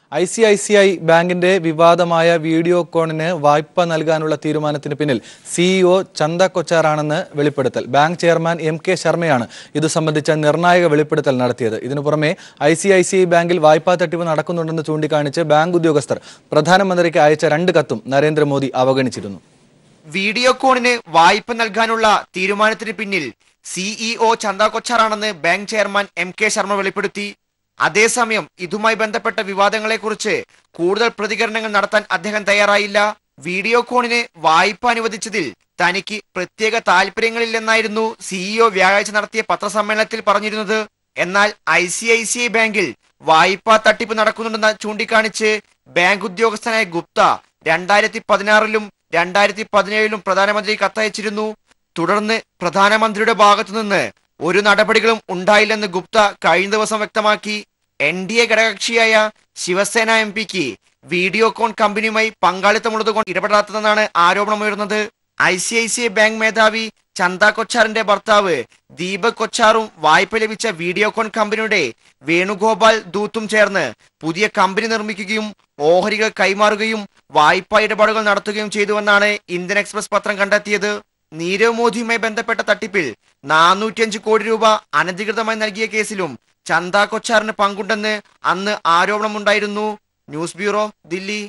I C I C I ബാങ്കിന്റെ വിവാദമായ വീഡിയോകോണിന് വായ്പ നൽകാനുള്ള തീരുമാനത്തിന് പിന്നിൽ സിഇഒ ചന്ദ കൊച്ചാറാണെന്ന് വെളിപ്പെടുത്തൽ ബാങ്ക് ചെയർമാൻ എം കെ ശർമ്മയാണ് ഇത് സംബന്ധിച്ച നിർണായക വെളിപ്പെടുത്തൽ നടത്തിയത് ഇതിനു പുറമെ I C I C I ബാങ്കിൽ വായ്പാ തട്ടിപ്പ് നടക്കുന്നുണ്ടെന്ന് ചൂണ്ടിക്കാണിച്ച് ബാങ്ക് ഉദ്യോഗസ്ഥർ പ്രധാനമന്ത്രിക്ക് അയച്ച രണ്ട് കത്തും നരേന്ദ്രമോദി അവഗണിച്ചിരുന്നു വീഡിയോകോണിന് വായ്പ നൽകാനുള്ള തീരുമാനത്തിന് പിന്നിൽ സിഇഒ ചന്ദ കൊച്ചാറാണെന്ന് bank chairman M K Sharma വെളിപ്പെടുത്തി അതേസമയം ഇതുമായി ബന്ധപ്പെട്ട വിവാദങ്ങളെക്കുറിച്ച് കൂടുതൽ പ്രതികരണങ്ങൾ നടത്താൻ അദ്ദേഹം തയ്യാറായില്ല വീഡിയോകോണിന് വായ്പ അനുവദിച്ചതിൽ തനിക്ക് പ്രത്യേക താല്പര്യങ്ങളില്ലെന്നായിരുന്നു സിഇഒ വ്യാഴാഴ്ച നടത്തിയ പത്രസമ്മേളനത്തിൽ പറഞ്ഞിരുന്നത് എന്നാൽ I C I C I ബാങ്കിൽ വായ്പാ തട്ടിപ്പ് നടക്കുന്നുണ്ടെന്ന് ചൂണ്ടിക്കാണിച്ച് ബാങ്ക് ഉദ്യോഗസ്ഥനായ ഗുപ്ത രണ്ടായിരത്തി പതിനാറിലും രണ്ടായിരത്തി പതിനേഴിലും പ്രധാനമന്ത്രി കത്തയച്ചിരുന്നു തുടർന്ന് പ്രധാനമന്ത്രിയുടെ ഭാഗത്തുനിന്ന് ഒരു നടപടികളും ഉണ്ടായില്ലെന്ന് ഗുപ്ത കഴിഞ്ഞ ദിവസം വ്യക്തമാക്കി എൻ ഡി എ ഘടകകക്ഷിയായ ശിവസേന എം പിക്ക് വീഡിയോകോൺ കമ്പനിയുമായി പങ്കാളിത്തമുള്ളതുകൊണ്ട് ഇടപെടാത്തതെന്നാണ് ആരോപണമുയർന്നത് I C I C I bank മേധാവി ചന്ദ കൊച്ചാറിന്റെ ഭർത്താവ് ദീപക് കൊച്ചാറും വായ്പ ലഭിച്ച വീഡിയോകോൺ കമ്പനിയുടെ വേണുഗോപാൽ ദൂത്തും ചേർന്ന് പുതിയ കമ്പനി നിർമ്മിക്കുകയും ഓഹരികൾ കൈമാറുകയും വായ്പാ ഇടപാടുകൾ നടത്തുകയും ചെയ്തുവെന്നാണ് ഇന്ത്യൻ എക്സ്പ്രസ് പത്രം കണ്ടെത്തിയത് നീരവ് മോദിയുമായി ബന്ധപ്പെട്ട തട്ടിപ്പിൽ നാനൂറ്റിയഞ്ച് കോടി രൂപ അനധികൃതമായി നൽകിയ കേസിലും ചന്ദ കൊച്ചാറിന് പങ്കുണ്ടെന്ന് അന്ന് ആരോപണമുണ്ടായിരുന്നു ന്യൂസ് ബ്യൂറോ ദില്ലി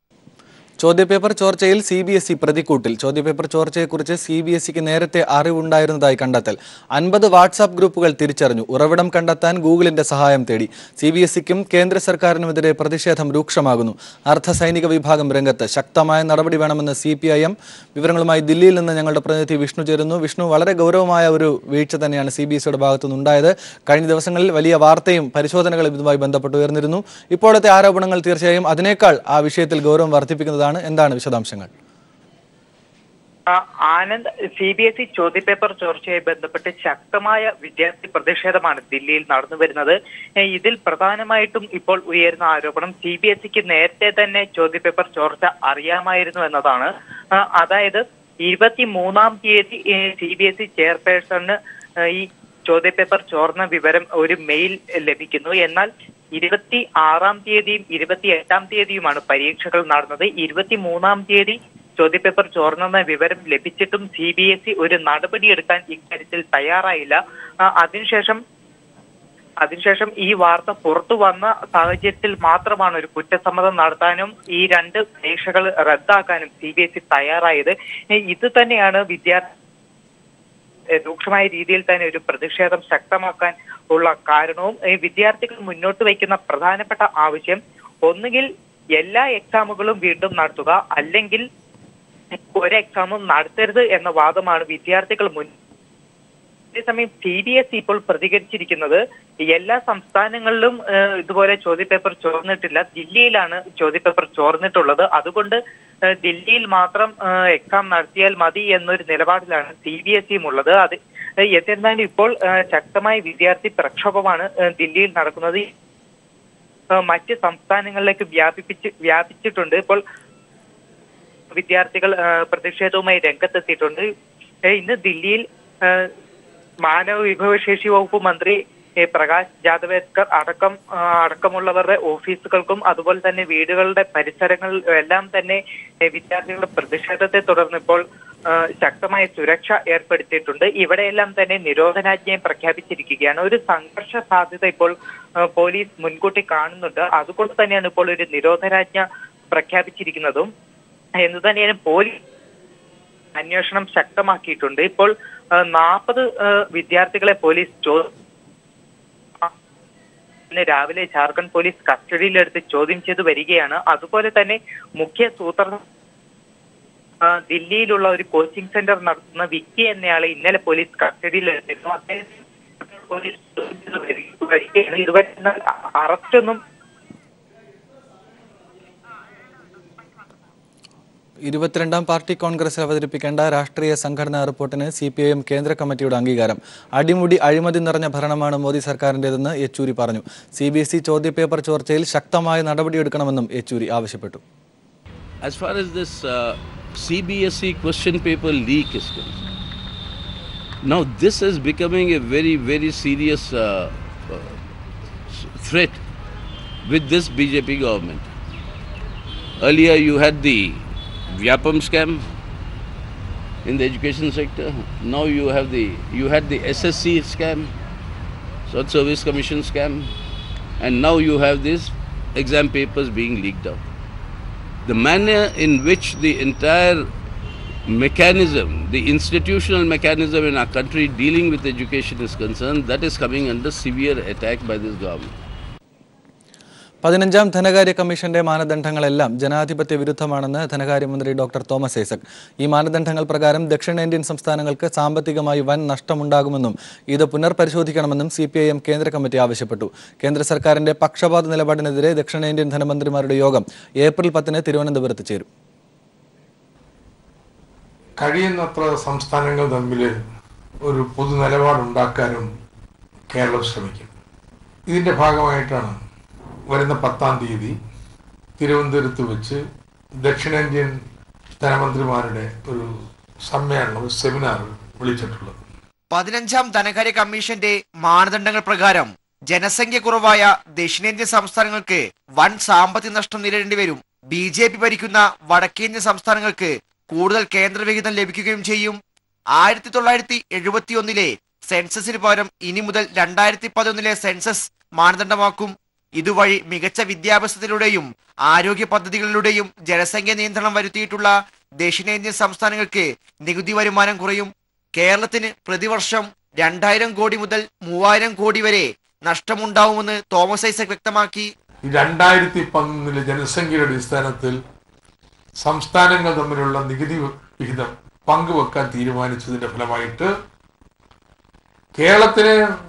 ചോദ്യപേപ്പർ ചോർച്ചയിൽ സി ബി എസ് ഇ പ്രതിക്കൂട്ടിൽ ചോദ്യപേപ്പർ ചോർച്ചയെക്കുറിച്ച് സി ബി എസ് ഇക്ക് നേരത്തെ അറിവുണ്ടായിരുന്നതായി കണ്ടെത്തൽ അൻപത് വാട്സാപ്പ് ഗ്രൂപ്പുകൾ തിരിച്ചറിഞ്ഞു ഉറവിടം കണ്ടെത്താൻ ഗൂഗിളിന്റെ സഹായം തേടി സി ബി എസ് ഇക്കും കേന്ദ്ര സർക്കാരിനുമെതിരെ പ്രതിഷേധം രൂക്ഷമാകുന്നു അർദ്ധ സൈനിക വിഭാഗം രംഗത്ത് ശക്തമായ നടപടി വേണമെന്ന് സി പി ഐ എം വിവരങ്ങളുമായി ദില്ലിയിൽ നിന്ന് ഞങ്ങളുടെ പ്രതിനിധി വിഷ്ണു ചേരുന്നു വിഷ്ണു വളരെ ഗൗരവമായ ഒരു വീഴ്ച തന്നെയാണ് സി ബി എസ് ഇയുടെ ഭാഗത്തുനിന്നുണ്ടായത് കഴിഞ്ഞ ദിവസങ്ങളിൽ വലിയ വാർത്തയും പരിശോധനകളും ഇതുമായി ബന്ധപ്പെട്ട് ഉയർന്നിരുന്നു ഇപ്പോഴത്തെ ആരോപണങ്ങൾ തീർച്ചയായും അതിനേക്കാൾ ആ വിഷയത്തിൽ ഗൗരവം വർദ്ധിപ്പിക്കുന്നതാണ് എന്താണ് വിശദാംശങ്ങൾ ആ, Anand C B S E ചോദ്യപേപ്പർ ചോർച്ചയുമായി ബന്ധപ്പെട്ട് ശക്തമായ വിദ്യാർത്ഥി പ്രതിഷേധമാണ് ദില്ലിയിൽ നടന്നു വരുന്നത് ഏ, ഇതിൽ പ്രധാനമായിട്ടും ഇപ്പോൾ ഉയരുന്ന ആരോപണം സി ബി എസ് ഇക്ക് നേരത്തെ തന്നെ ചോദ്യപേപ്പർ ചോർച്ച അറിയാമായിരുന്നു എന്നതാണ് ആ, അതായത് ഇരുപത്തി മൂന്നാം തീയതി സി ബി എസ് ഇ ചെയർപേഴ്സണിന് ഏ, ഈ ചോദ്യപേപ്പർ ചോർന്ന വിവരം ഒരു മെയിൽ ലഭിക്കുന്നു എന്നാൽ ഇരുപത്തി ആറാം തീയതിയും ഇരുപത്തി എട്ടാം തീയതിയുമാണ് പരീക്ഷകൾ നടന്നത് ഇരുപത്തി മൂന്നാം തീയതി ചോദ്യപേപ്പർ ചോർന്നെന്ന വിവരം ലഭിച്ചിട്ടും സി ബി എസ് ഇ ഒരു നടപടിയെടുക്കാൻ ഇക്കാര്യത്തിൽ തയ്യാറായില്ല ആ, അതിനുശേഷം അതിനുശേഷം ഈ വാർത്ത പുറത്തു വന്ന സാഹചര്യത്തിൽ മാത്രമാണ് ഒരു കുറ്റസമ്മതം നടത്താനും ഈ രണ്ട് പരീക്ഷകൾ റദ്ദാക്കാനും സി ബി എസ് ഇ തയ്യാറായത് ഏ, ഇത് തന്നെയാണ് വിദ്യാർത്ഥി ഏഹ് രൂക്ഷമായ രീതിയിൽ തന്നെ ഒരു പ്രതിഷേധം ശക്തമാക്കാൻ ഉള്ള കാരണവും ഈ വിദ്യാർത്ഥികൾ മുന്നോട്ട് വയ്ക്കുന്ന പ്രധാനപ്പെട്ട ആവശ്യം ഒന്നുകിൽ എല്ലാ എക്സാമുകളും വീണ്ടും നടത്തുക അല്ലെങ്കിൽ ഒരു എക്സാമും നടത്തരുത് എന്ന വാദമാണ് വിദ്യാർത്ഥികൾ മുൻ അതേസമയം സി ബി എസ് ഇപ്പോൾ പ്രതികരിച്ചിരിക്കുന്നത് എല്ലാ സംസ്ഥാനങ്ങളിലും ഏഹ്, ഇതുപോലെ ചോദ്യപേപ്പർ ചോർന്നിട്ടില്ല ദില്ലിയിലാണ് ചോദ്യപേപ്പർ ചോർന്നിട്ടുള്ളത് അതുകൊണ്ട് ഏഹ്, ദില്ലിയിൽ മാത്രം ഏഹ്, എക്സാം നടത്തിയാൽ മതി എന്നൊരു നിലപാടിലാണ് സി ബി എസ് ഇയും ഉള്ളത് അത് ഏഹ്, എന്നിരുന്നാലും ഇപ്പോൾ ഏഹ്, ശക്തമായ വിദ്യാർത്ഥി പ്രക്ഷോഭമാണ് ഏഹ്, ദില്ലിയിൽ നടക്കുന്നത് ഏഹ്, മറ്റ് സംസ്ഥാനങ്ങളിലേക്ക് വ്യാപിപ്പിച്ച് വ്യാപിച്ചിട്ടുണ്ട് ഇപ്പോൾ വിദ്യാർത്ഥികൾ ഏഹ്, പ്രതിഷേധവുമായി രംഗത്തെത്തിയിട്ടുണ്ട് ഏഹ്, ഇന്ന് ദില്ലിയിൽ ഏഹ്, മാനവ വിഭവശേഷി വകുപ്പ് മന്ത്രി ഏഹ്, പ്രകാശ് ജാദവേദ്കർ അടക്കം ആ, അടക്കമുള്ളവരുടെ ഓഫീസുകൾക്കും അതുപോലെ തന്നെ വീടുകളുടെ പരിസരങ്ങൾ എല്ലാം തന്നെ ഏഹ്, വിദ്യാർത്ഥികളുടെ പ്രതിഷേധത്തെ തുടർന്ന് ഇപ്പോൾ ആ, ശക്തമായ സുരക്ഷ ഏർപ്പെടുത്തിയിട്ടുണ്ട് ഇവിടെയെല്ലാം തന്നെ നിരോധനാജ്ഞയും പ്രഖ്യാപിച്ചിരിക്കുകയാണ് ഒരു സംഘർഷ സാധ്യത ഇപ്പോൾ ആ, പോലീസ് മുൻകൂട്ടി കാണുന്നുണ്ട് അതുകൊണ്ട് തന്നെയാണ് ഇപ്പോൾ ഒരു നിരോധനാജ്ഞ പ്രഖ്യാപിച്ചിരിക്കുന്നതും എന്ന് തന്നെയാണ് പോലീസ് അന്വേഷണം ശക്തമാക്കിയിട്ടുണ്ട് ഇപ്പോൾ നാൽപ്പത് വിദ്യാർത്ഥികളെ പോലീസ് ചോ ഇന്ന് രാവിലെ ജാർഖണ്ഡ് പോലീസ് കസ്റ്റഡിയിലെടുത്ത് ചോദ്യം ചെയ്തു വരികയാണ് അതുപോലെ തന്നെ മുഖ്യ സൂത്ര ആ, ദില്ലിയിലുള്ള ഒരു കോച്ചിങ് സെന്റർ നടത്തുന്ന വിക്കി എന്നയാളെ ഇന്നലെ പോലീസ് കസ്റ്റഡിയിലെടുത്തിരുന്നു അദ്ദേഹത്തെ പോലീസ് ചോദ്യം ചെയ്തു വരിക- വരികയാണ് ഇതുവരെ എന്നാൽ അറസ്റ്റൊന്നും ഇരുപത്തിരണ്ടാം പാർട്ടി കോൺഗ്രസിൽ അവതരിപ്പിക്കേണ്ട രാഷ്ട്രീയ സംഘടനാ റിപ്പോർട്ടിന് സി പി ഐ എം കേന്ദ്ര കമ്മിറ്റിയുടെ അംഗീകാരം അടിമുടി അഴിമതി നിറഞ്ഞ ഭരണമാണ് മോദി സർക്കാരിൻ്റെതെന്ന് യെച്ചൂരി പറഞ്ഞു സി ബി എസ് ഇ ചോദ്യപേപ്പർ ചോർച്ചയിൽ ശക്തമായ നടപടിയെടുക്കണമെന്നും യെച്ചൂരി ആവശ്യപ്പെട്ടു As far as this uh, CBSE question paper leak is concerned, now this is becoming a very, very serious uh, uh, s- threat with this BJP government. Earlier, you had the Vyapam scam in the education sector. Now you have the you had the SSC scam, Search Service Commission scam, and now you have these exam papers being leaked out. The manner in which the entire mechanism, the institutional mechanism in our country dealing with education is concerned, that is coming under severe attack by this government. പതിനഞ്ചാം ധനകാര്യ കമ്മീഷന്റെ മാനദണ്ഡങ്ങളെല്ലാം ജനാധിപത്യ വിരുദ്ധമാണെന്ന് ധനകാര്യമന്ത്രി doctor Thomas Isaac ഈ മാനദണ്ഡങ്ങൾ പ്രകാരം ദക്ഷിണേന്ത്യൻ സംസ്ഥാനങ്ങൾക്ക് സാമ്പത്തികമായി വൻ നഷ്ടമുണ്ടാകുമെന്നും ഇത് പുനർപരിശോധിക്കണമെന്നും സി പി ഐ എം കേന്ദ്ര കമ്മിറ്റി ആവശ്യപ്പെട്ടു കേന്ദ്ര സർക്കാരിന്റെ പക്ഷപാത നിലപാടിനെതിരെ ദക്ഷിണേന്ത്യൻ ധനമന്ത്രിമാരുടെ യോഗം ഏപ്രിൽ പത്തിന് തിരുവനന്തപുരത്ത് ചേരും കഴിയുന്നത്ര സംസ്ഥാനങ്ങൾ തമ്മിൽ ഒരു പൊതു നിലപാടുണ്ടാക്കാനും കേരളം ശ്രമിക്കും ഇതിൻ്റെ ഭാഗമായിട്ടാണ് വരുന്ന പത്താം തീയതി തിരുവനന്തപുരത്ത് വെച്ച് ദക്ഷിണേന്ത്യൻ ധനമന്ത്രിമാരുടെ ഒരു സമ്മേളനം ഒരു സെമിനാർ വിളിച്ചിട്ടുള്ളത് പതിനഞ്ചാം ധനകാര്യ കമ്മീഷന്റെ മാനദണ്ഡങ്ങൾ പ്രകാരം ജനസംഖ്യ കുറവായ ദക്ഷിണേന്ത്യൻ സംസ്ഥാനങ്ങൾക്ക് വൻ സാമ്പത്തിക നഷ്ടം നേരിടേണ്ടി വരും ബി ജെ പി ഭരിക്കുന്ന വടക്കേന്ത്യൻ സംസ്ഥാനങ്ങൾക്ക് കൂടുതൽ കേന്ദ്രവിഹിതം ലഭിക്കുകയും ചെയ്യും ആയിരത്തി തൊള്ളായിരത്തി എഴുപത്തി ഒന്നിലെ സെൻസസിന് പകരം ഇനി മുതൽ രണ്ടായിരത്തി പതിനൊന്നിലെ സെൻസസ് മാനദണ്ഡമാക്കും ഇതുവഴി മികച്ച വിദ്യാഭ്യാസത്തിലൂടെയും ആരോഗ്യ പദ്ധതികളിലൂടെയും ജനസംഖ്യ നിയന്ത്രണം വരുത്തിയിട്ടുള്ള ദക്ഷിണേന്ത്യൻ സംസ്ഥാനങ്ങൾക്ക് നികുതി വരുമാനം കുറയും കേരളത്തിന് പ്രതിവർഷം രണ്ടായിരം കോടി മുതൽ മൂവായിരം കോടി വരെ നഷ്ടമുണ്ടാവുമെന്ന് തോമസ് ഐസക് വ്യക്തമാക്കി ഈ രണ്ടായിരത്തി പതിനൊന്നിലെ ജനസംഖ്യയുടെ അടിസ്ഥാനത്തിൽ സംസ്ഥാനങ്ങൾ തമ്മിലുള്ള നികുതി വിഹിതം പങ്കുവെക്കാൻ തീരുമാനിച്ചതിന്റെ ഫലമായിട്ട് കേരളത്തിന്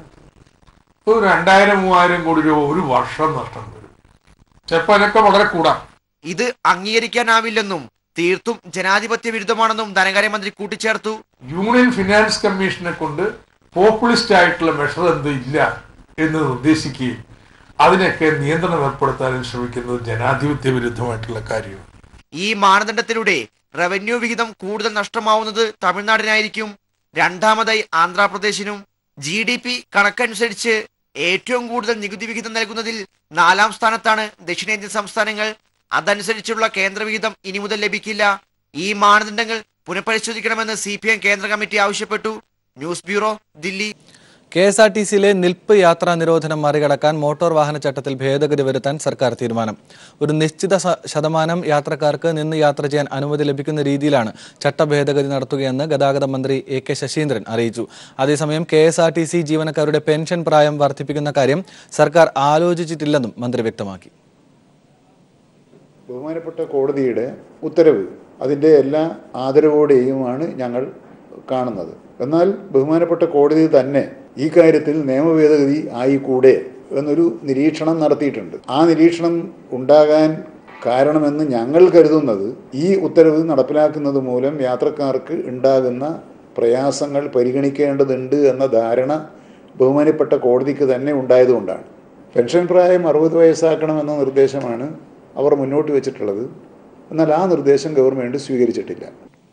ഒരു രണ്ടായിരം മൂവായിരം കോടി രൂപ ഒരു വർഷം നഷ്ടം വരും ചിലപ്പോൾ അതിനൊക്കെ വളരെ കൂടാം ഇത് അംഗീകരിക്കാനാവില്ലെന്നും തീർത്തും ജനാധിപത്യ വിരുദ്ധമാണെന്നും ധനകാര്യമന്ത്രി കൂട്ടിച്ചേർത്തു യൂണിയൻ ഫിനാൻസ് കമ്മീഷനെ കൊണ്ട് പോപ്പുലിസ്റ്റ് ആയിട്ടുള്ള മെഷർ എന്ത് ഇല്ല എന്ന് നിർദ്ദേശിക്കുകയും അതിനൊക്കെ നിയന്ത്രണം ഏർപ്പെടുത്താനും ശ്രമിക്കുന്നത് ജനാധിപത്യ വിരുദ്ധമായിട്ടുള്ള കാര്യമാണ് ഈ മാനദണ്ഡത്തിലൂടെ റവന്യൂ വിഹിതം കൂടുതൽ നഷ്ടമാവുന്നത് തമിഴ്നാടിനായിരിക്കും രണ്ടാമതായി ആന്ധ്രാപ്രദേശിനും ജി ഡി പി കണക്കനുസരിച്ച് ഏറ്റവും കൂടുതൽ നികുതി വിഹിതം നൽകുന്നതിൽ നാലാം സ്ഥാനത്താണ് ദക്ഷിണേന്ത്യൻ സംസ്ഥാനങ്ങൾ അതനുസരിച്ചുള്ള കേന്ദ്രവിഹിതം ഇനി മുതൽ ലഭിക്കില്ല ഈ മാനദണ്ഡങ്ങൾ പുനഃപരിശോധിക്കണമെന്ന് സി പി എം കേന്ദ്ര കമ്മിറ്റി ആവശ്യപ്പെട്ടു news bureau Delhi K S R T സിയിലെ നിൽപ്പ് യാത്രാ നിരോധനം മറികടക്കാൻ മോട്ടോർ വാഹന ചട്ടത്തിൽ ഭേദഗതി വരുത്താൻ സർക്കാർ തീരുമാനം ഒരു നിശ്ചിത ശ- ശതമാനം യാത്രക്കാർക്ക് നിന്ന് യാത്ര ചെയ്യാൻ അനുമതി ലഭിക്കുന്ന രീതിയിലാണ് ചട്ട ഭേദഗതി നടത്തുകയെന്ന് ഗതാഗത മന്ത്രി എ കെ ശശീന്ദ്രൻ അറിയിച്ചു അതേസമയം K S R T C ജീവനക്കാരുടെ പെൻഷൻ പ്രായം വർദ്ധിപ്പിക്കുന്ന കാര്യം സർക്കാർ ആലോചിച്ചിട്ടില്ലെന്നും മന്ത്രി വ്യക്തമാക്കി ബഹുമാനപ്പെട്ട കോടതിയുടെ ഉത്തരവ് അതിൻ്റെ എല്ലാ ആദരവോടെയുമാണ് ഞങ്ങൾ കാണുന്നത് എന്നാൽ ബഹുമാനപ്പെട്ട കോടതി തന്നെ ഈ കാര്യത്തിൽ നിയമഭേദഗതി ആയിക്കൂടെ എന്നൊരു നിരീക്ഷണം നടത്തിയിട്ടുണ്ട് ആ നിരീക്ഷണം ഉണ്ടാകാൻ കാരണമെന്ന് ഞങ്ങൾ കരുതുന്നത് ഈ ഉത്തരവ് നടപ്പിലാക്കുന്നത് മൂലം യാത്രക്കാർക്ക് ഉണ്ടാകുന്ന പ്രയാസങ്ങൾ പരിഗണിക്കേണ്ടതുണ്ട് എന്ന ധാരണ ബഹുമാനപ്പെട്ട കോടതിക്ക് തന്നെ ഉണ്ടായതുകൊണ്ടാണ് പെൻഷൻ പ്രായം അറുപത് വയസ്സാക്കണമെന്ന നിർദ്ദേശമാണ് അവർ മുന്നോട്ട് വെച്ചിട്ടുള്ളത് എന്നാൽ ആ നിർദ്ദേശം ഗവൺമെൻറ് സ്വീകരിച്ചിട്ടില്ല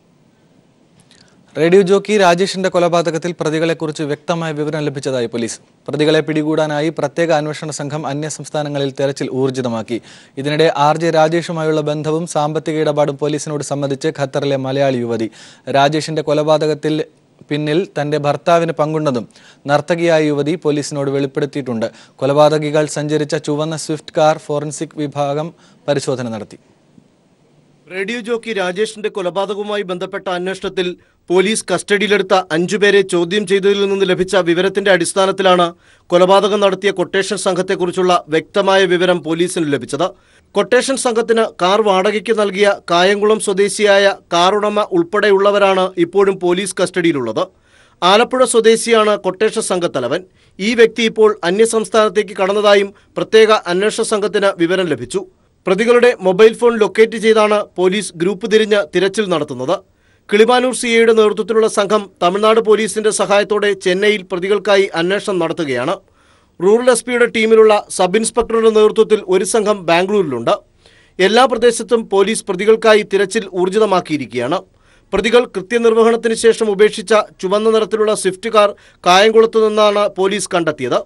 റേഡിയോ ജോക്കി രാജേഷിന്റെ കൊലപാതകത്തിൽ പ്രതികളെക്കുറിച്ച് വ്യക്തമായ വിവരം ലഭിച്ചതായി പോലീസ് പ്രതികളെ പിടികൂടാനായി പ്രത്യേക അന്വേഷണ സംഘം അന്യസംസ്ഥാനങ്ങളിൽ തെരച്ചിൽ ഊർജിതമാക്കി ഇതിനിടെ ആർ ജെ രാജേഷുമായുള്ള ബന്ധവും സാമ്പത്തിക ഇടപാടും പോലീസിനോട് സംബന്ധിച്ച് ഖത്തറിലെ മലയാളി യുവതി രാജേഷിന്റെ കൊലപാതകത്തിൽ പിന്നിൽ തന്റെ ഭർത്താവിന് പങ്കുണ്ടെന്നും നർത്തകിയായ യുവതി പോലീസിനോട് വെളിപ്പെടുത്തിയിട്ടുണ്ട് കൊലപാതകികൾ സഞ്ചരിച്ച ചുവന്ന സ്വിഫ്റ്റ് കാർ ഫോറൻസിക് വിഭാഗം പരിശോധന നടത്തി റേഡിയോ ജോക്കി രാജേഷിന്റെ കൊലപാതകവുമായി ബന്ധപ്പെട്ട അന്വേഷണത്തിൽ പോലീസ് കസ്റ്റഡിയിലെടുത്ത അഞ്ചുപേരെ ചോദ്യം ചെയ്തതിൽ നിന്ന് ലഭിച്ച വിവരത്തിന്റെ അടിസ്ഥാനത്തിലാണ് കൊലപാതകം നടത്തിയ കൊട്ടേഷൻ സംഘത്തെക്കുറിച്ചുള്ള വ്യക്തമായ വിവരം പോലീസിന് ലഭിച്ചത് കൊട്ടേഷൻ സംഘത്തിന് കാർ വാടകയ്ക്ക് നൽകിയ കായംകുളം സ്വദേശിയായ കാറുടമ ഉൾപ്പെടെയുള്ളവരാണ് ഇപ്പോഴും പോലീസ് കസ്റ്റഡിയിലുള്ളത് ആലപ്പുഴ സ്വദേശിയാണ് കൊട്ടേഷൻ സംഘത്തലവൻ ഈ വ്യക്തി ഇപ്പോൾ അന്യസംസ്ഥാനത്തേക്ക് കടന്നതായും പ്രത്യേക അന്വേഷണ സംഘത്തിന് വിവരം ലഭിച്ചു പ്രതികളുടെ മൊബൈൽ ഫോൺ ലൊക്കേറ്റ് ചെയ്താണ് പോലീസ് ഗ്രൂപ്പ് തിരിഞ്ഞ് തിരച്ചിൽ നടത്തുന്നത് കിളിമാനൂർ സി ഐയുടെ നേതൃത്വത്തിലുള്ള സംഘം തമിഴ്നാട് പോലീസിന്റെ സഹായത്തോടെ ചെന്നൈയിൽ പ്രതികൾക്കായി അന്വേഷണം നടത്തുകയാണ് റൂറൽ എസ് പിയുടെ ടീമിലുള്ള സബ് ഇൻസ്പെക്ടറുടെ നേതൃത്വത്തിൽ ഒരു സംഘം ബാംഗ്ലൂരിലുണ്ട് എല്ലാ പ്രദേശത്തും പോലീസ് പ്രതികൾക്കായി തിരച്ചിൽ ഊർജിതമാക്കിയിരിക്കുകയാണ് പ്രതികൾ കൃത്യനിർവഹണത്തിന് ശേഷം ഉപേക്ഷിച്ച ചുവന്ന നിറത്തിലുള്ള സ്വിഫ്റ്റ് കാർ കായംകുളത്തു നിന്നാണ് പോലീസ് കണ്ടെത്തിയത്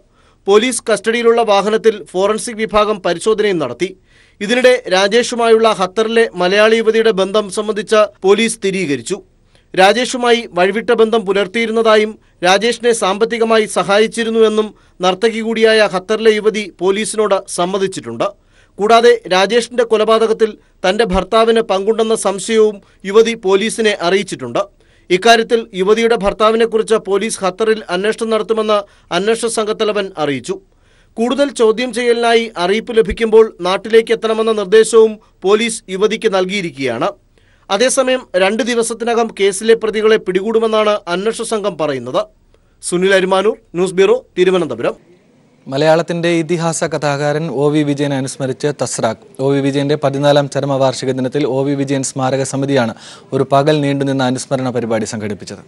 പോലീസ് കസ്റ്റഡിയിലുള്ള വാഹനത്തിൽ ഫോറൻസിക് വിഭാഗം പരിശോധനയും നടത്തി ഇതിനിടെ രാജേഷുമായുള്ള ഖത്തറിലെ മലയാളി യുവതിയുടെ ബന്ധം സംബന്ധിച്ച പോലീസ് സ്ഥിരീകരിച്ചു രാജേഷുമായി വഴിവിട്ട ബന്ധം പുലർത്തിയിരുന്നതായും രാജേഷിനെ സാമ്പത്തികമായി സഹായിച്ചിരുന്നുവെന്നും നർത്തകി കൂടിയായ ഖത്തറിലെ യുവതി പോലീസിനോട് സമ്മതിച്ചിട്ടുണ്ട് കൂടാതെ രാജേഷിന്റെ കൊലപാതകത്തിൽ തന്റെ ഭർത്താവിന് പങ്കുണ്ടെന്ന സംശയവും യുവതി പോലീസിനെ അറിയിച്ചിട്ടുണ്ട് ഇക്കാര്യത്തിൽ യുവതിയുടെ ഭർത്താവിനെക്കുറിച്ച് പോലീസ് ഖത്തറിൽ അന്വേഷണം നടത്തുമെന്ന് അന്വേഷണ സംഘത്തലവൻ അറിയിച്ചു കൂടുതൽ ചോദ്യം ചെയ്യലിനായി അറിയിപ്പ് ലഭിക്കുമ്പോൾ നാട്ടിലേക്ക് എത്തണമെന്ന നിർദ്ദേശവും പോലീസ് യുവതിക്ക് നൽകിയിരിക്കുകയാണ് അതേസമയം രണ്ട് ദിവസത്തിനകം കേസിലെ പ്രതികളെ പിടികൂടുമെന്നാണ് അന്വേഷണ സംഘം പറയുന്നത് സുനിൽ അരിമാനൂർ ന്യൂസ് ബ്യൂറോ തിരുവനന്തപുരം മലയാളത്തിന്റെ ഇതിഹാസ കഥാകാരൻ ഒ വി വിജയനെ അനുസ്മരിച്ച് തസ്രാഖ് ഒ വി വിജയന്റെ പതിനാലാം ചരമവാർഷിക ദിനത്തിൽ ഒ വി വിജയൻ സ്മാരക സമിതിയാണ് ഒരു പകൽ നീണ്ടുനിന്ന അനുസ്മരണ പരിപാടി സംഘടിപ്പിച്ചത്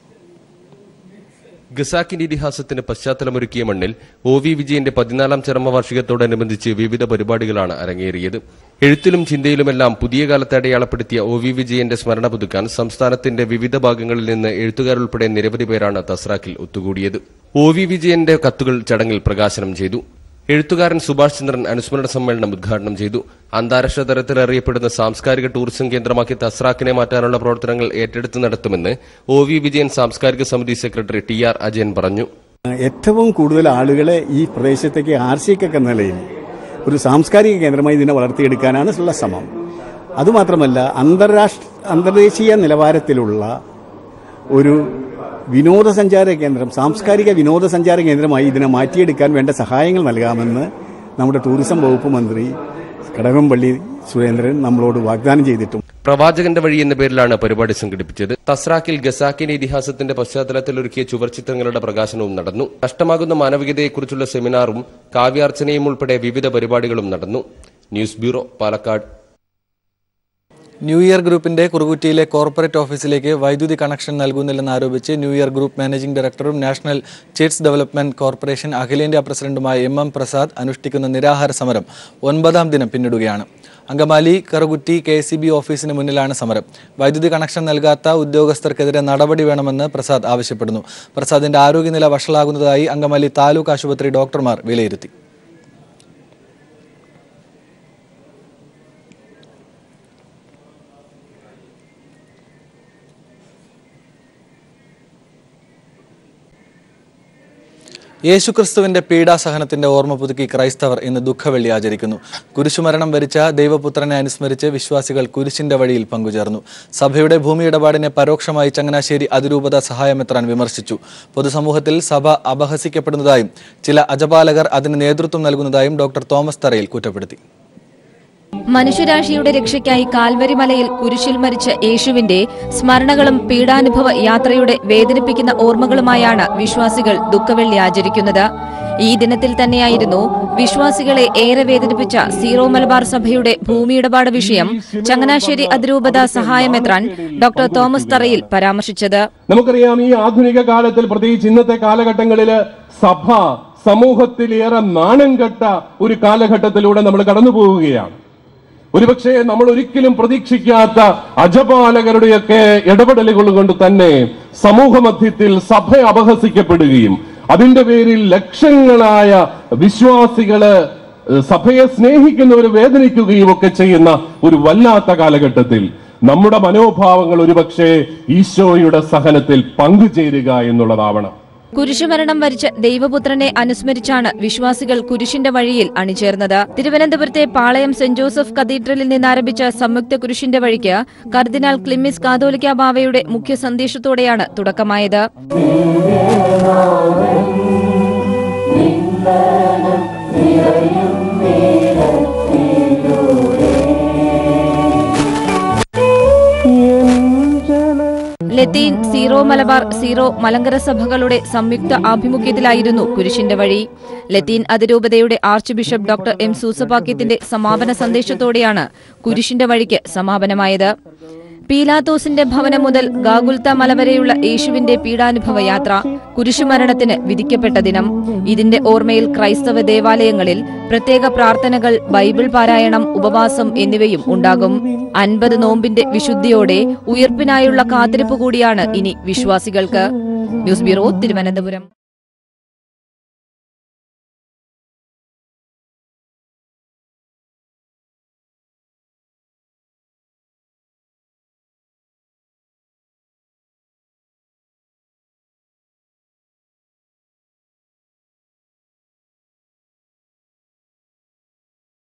ഗസാക്കിന്റെ ഇതിഹാസത്തിന് പശ്ചാത്തലമൊരുക്കിയ മണ്ണിൽ ഒ വി വിജയന്റെ പതിനാലാം ചരമവാർഷികത്തോടനുബന്ധിച്ച് വിവിധ പരിപാടികളാണ് അരങ്ങേറിയത് എഴുത്തിലും ചിന്തയിലുമെല്ലാം പുതിയ കാലത്തെ അടയാളപ്പെടുത്തിയ ഒ വി വിജയന്റെ സ്മരണ പുതുക്കാൻ സംസ്ഥാനത്തിന്റെ വിവിധ ഭാഗങ്ങളിൽ നിന്ന് എഴുത്തുകാരുൾപ്പെടെ നിരവധി പേരാണ് തസ്രാക്കിൽ ഒത്തുകൂടിയത് ഒ വി വിജയന്റെ കത്തുകൾ ചടങ്ങിൽ പ്രകാശനം ചെയ്തു എഴുത്തുകാരൻ സുഭാഷ് ചന്ദ്രൻ അനുസ്മരണ സമ്മേളനം ഉദ്ഘാടനം ചെയ്തു അന്താരാഷ്ട്ര തലത്തിൽ അറിയപ്പെടുന്ന സാംസ്കാരിക ടൂറിസം കേന്ദ്രമാക്കി തസ്രാക്കിനെ മാറ്റാനുള്ള പ്രവർത്തനങ്ങൾ ഏറ്റെടുത്ത് നടത്തുമെന്ന് ഒ വി വിജയൻ സാംസ്കാരിക സമിതി സെക്രട്ടറി ടി ആർ അജയൻ പറഞ്ഞു ഏറ്റവും കൂടുതൽ ആളുകളെ ഈ പ്രദേശത്തേക്ക് ആർസിക്കൊക്കെ നിലയിൽ ഒരു സാംസ്കാരിക കേന്ദ്രമായി ഇതിനെ വളർത്തിയെടുക്കാനാണ് ഉള്ള ശ്രമം അതുമാത്രമല്ല അന്തർരാഷ്ട്ര അന്തർദേശീയ നിലവാരത്തിലുള്ള ഒരു വിനോദസഞ്ചാര കേന്ദ്രം സാംസ്കാരിക വിനോദസഞ്ചാര കേന്ദ്രമായി ഇതിനെ മാറ്റിയെടുക്കാൻ വേണ്ട സഹായങ്ങൾ നൽകാമെന്ന് നമ്മുടെ ടൂറിസം വകുപ്പ് മന്ത്രി കടകംപള്ളി സുരേന്ദ്രൻ നമ്മളോട് വാഗ്ദാനം ചെയ്തിട്ടും പ്രവാചകന്റെ വഴി എന്ന പേരിലാണ് പരിപാടി സംഘടിപ്പിച്ചത് തസ്രാക്കിൽ ഗസാക്കിന്റെ ഇതിഹാസത്തിന്റെ പശ്ചാത്തലത്തിൽ ഒരുക്കിയ ചുവർച്ചിത്രങ്ങളുടെ പ്രകാശനവും നടന്നു നഷ്ടമാകുന്ന മാനവികതയെക്കുറിച്ചുള്ള സെമിനാറും കാവ്യാർച്ചനയും ഉൾപ്പെടെ വിവിധ പരിപാടികളും നടന്നു news bureau Palakkad new year ഗ്രൂപ്പിന്റെ കുറുകുറ്റിയിലെ കോർപ്പറേറ്റ് ഓഫീസിലേക്ക് വൈദ്യുതി കണക്ഷൻ നൽകുന്നില്ലെന്ന് ആരോപിച്ച് ന്യൂ ഇയർ ഗ്രൂപ്പ് മാനേജിംഗ് ഡയറക്ടറും നാഷണൽ ചിറ്റ്സ് ഡെവലപ്മെന്റ് കോർപ്പറേഷൻ അഖിലേന്ത്യാ പ്രസിഡന്റുമായ എം എം പ്രസാദ് അനുഷ്ഠിക്കുന്ന നിരാഹാര സമരം ഒൻപതാം ദിനം പിന്നിടുകയാണ് Angamaly Karukutty K C B ഓഫീസിന് മുന്നിലാണ് സമരം വൈദ്യുതി കണക്ഷൻ നൽകാത്ത ഉദ്യോഗസ്ഥർക്കെതിരെ നടപടി വേണമെന്ന് പ്രസാദ് ആവശ്യപ്പെടുന്നു പ്രസാദിന്റെ ആരോഗ്യനില വഷളാകുന്നതായി അങ്കമാലി താലൂക്ക് ആശുപത്രി ഡോക്ടർമാർ വിലയിരുത്തി യേശുക്രിസ്തുവിന്റെ പീഡാസഹനത്തിന്റെ ഓർമ്മ പുതുക്കി ക്രൈസ്തവർ ഇന്ന് ദുഃഖവെള്ളി ആചരിക്കുന്നു കുരിശുമരണം വരിച്ച ദൈവപുത്രനെ അനുസ്മരിച്ച് വിശ്വാസികൾ കുരിശിന്റെ വഴിയിൽ പങ്കുചേർന്നു സഭയുടെ ഭൂമി ഇടപാടിനെ പരോക്ഷമായി ചങ്ങനാശ്ശേരി അതിരൂപത സഹായമെത്രാൻ വിമർശിച്ചു പൊതുസമൂഹത്തിൽ സഭ അപഹസിക്കപ്പെടുന്നതായും ചില അജപാലകർ അതിന് നേതൃത്വം നൽകുന്നതായും ഡോക്ടർ തോമസ് തറയിൽ കുറ്റപ്പെടുത്തി മനുഷ്യരാശിയുടെ രക്ഷയ്ക്കായി കാൽവരി മലയിൽ കുരിശിൽ മരിച്ച യേശുവിന്റെ സ്മരണകളും പീഡാനുഭവ യാത്രയുടെ വേദനിപ്പിക്കുന്ന ഓർമ്മകളുമായാണ് വിശ്വാസികൾ ദുഃഖവെള്ളി ആചരിക്കുന്നത് ഈ ദിനത്തിൽ തന്നെയായിരുന്നു വിശ്വാസികളെ ഏറെ വേദനിപ്പിച്ച സീറോ മലബാർ സഭയുടെ ഭൂമിയിടപാട് വിഷയം ചങ്ങനാശ്ശേരി അതിരൂപത സഹായമെത്രാൻ ഡോക്ടർ തോമസ് തറയിൽ പരാമർശിച്ചത് നമുക്കറിയാം ഈ ആധുനിക കാലത്തിൽ പ്രത്യേകിച്ച് ഇന്നത്തെ കാലഘട്ടങ്ങളിൽ സഭ സമൂഹത്തിലേറെ നാണം കെട്ട ഒരു കാലഘട്ടത്തിലൂടെ നമ്മൾ കടന്നു പോവുകയാണ് ഒരുപക്ഷെ നമ്മൾ ഒരിക്കലും പ്രതീക്ഷിക്കാത്ത അജപാലകരുടെയൊക്കെ ഇടപെടലുകൾ കൊണ്ട് തന്നെ സമൂഹ മധ്യത്തിൽ സഭ അപഹസിക്കപ്പെടുകയും അതിന്റെ പേരിൽ ലക്ഷങ്ങളായ വിശ്വാസികള് ഏഹ്, സഭയെ സ്നേഹിക്കുന്നവർ വേദനിക്കുകയും ഒക്കെ ചെയ്യുന്ന ഒരു വല്ലാത്ത കാലഘട്ടത്തിൽ നമ്മുടെ മനോഭാവങ്ങൾ ഒരുപക്ഷെ ഈശോയുടെ സഹനത്തിൽ പങ്കുചേരുക എന്നുള്ളതാവണം കുരിശുമരണം വരിച്ച ദൈവപുത്രനെ അനുസ്മരിച്ചാണ് വിശ്വാസികൾ കുരിശിന്റെ വഴിയിൽ അണിചേർന്നത് തിരുവനന്തപുരത്തെ പാളയം സെന്റ് ജോസഫ് കത്തീഡ്രലിൽ നിന്നാരംഭിച്ച സംയുക്ത കുരിശിന്റെ വഴിക്ക് കർദിനാൾ ക്ലിമ്മിസ് കാതോലിക്ക ബാവയുടെ മുഖ്യ സന്ദേശത്തോടെയാണ് തുടക്കമായത് ലത്തീൻ സീറോ മലബാർ സീറോ മലങ്കര സഭകളുടെ സംയുക്ത ആഭിമുഖ്യത്തിലായിരുന്നു കുരിശിന്റെ വഴി ലത്തീൻ അതിരൂപതയുടെ ആർച്ച് ബിഷപ്പ് ഡോക്ടർ എം സൂസപാക്യത്തിന്റെ സമാപന സന്ദേശത്തോടെയാണ് കുരിശിന്റെ വഴിക്ക് സമാപനമായത് പീലാത്തോസിന്റെ ഭവനം മുതൽ ഗാഗുൽത്ത മല വരെയുള്ള യേശുവിന്റെ പീഡാനുഭവ യാത്ര കുരിശുമരണത്തിന് വിധിക്കപ്പെട്ട ദിനം ഇതിന്റെ ഓർമ്മയിൽ ക്രൈസ്തവ ദേവാലയങ്ങളിൽ പ്രത്യേക പ്രാർത്ഥനകൾ ബൈബിൾ പാരായണം ഉപവാസം എന്നിവയും ഉണ്ടാകും അൻപത് നോമ്പിന്റെ വിശുദ്ധിയോടെ ഉയർപ്പിനായുള്ള കാത്തിരിപ്പ് കൂടിയാണ് ഇനി വിശ്വാസികൾക്ക് ന്യൂസ് ബ്യൂറോ തിരുവനന്തപുരം